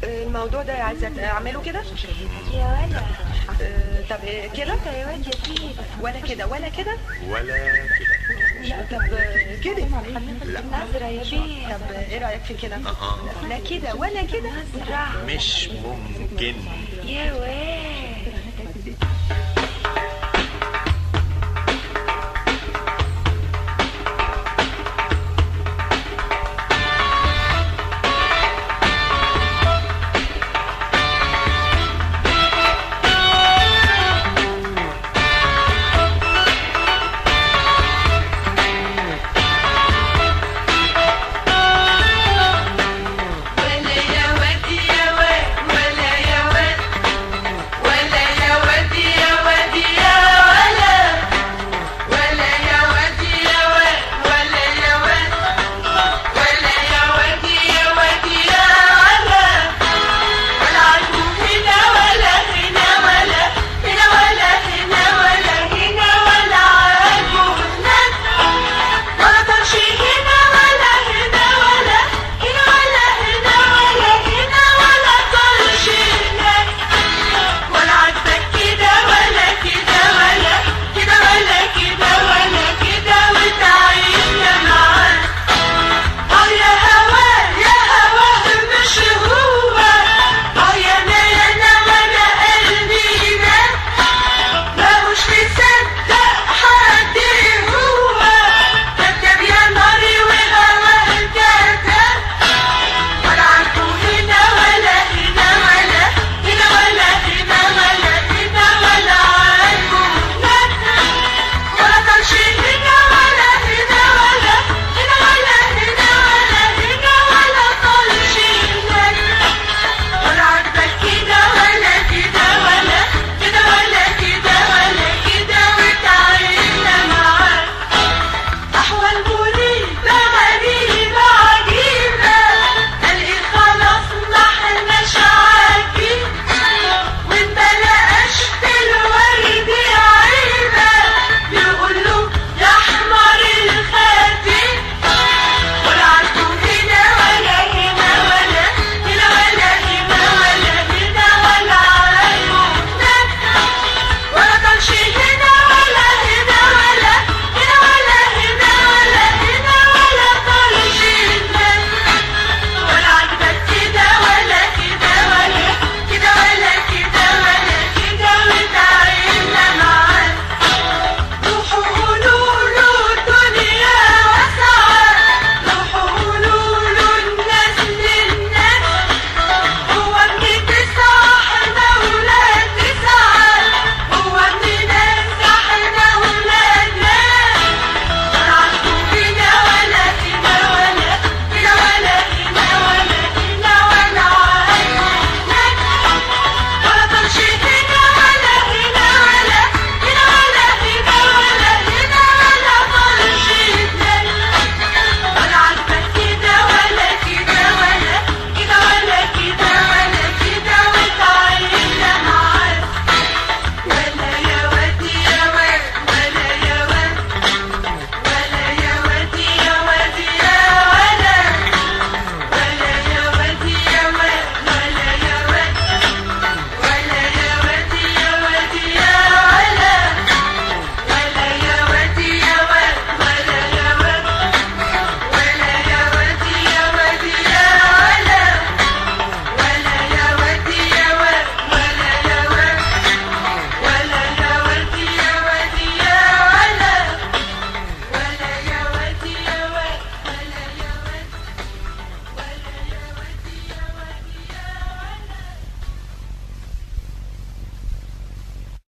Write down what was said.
الموضوع ده عايزه اعمله كده يا ولا آه، طب آه، كده انت يا واد يا سيدي ولا كده ولا كده ولا كده طب آه، كده نظرة يا بيه طب آه، ايه رايك في كده اها لا كده ولا كده نظرة مش ممكن يا واد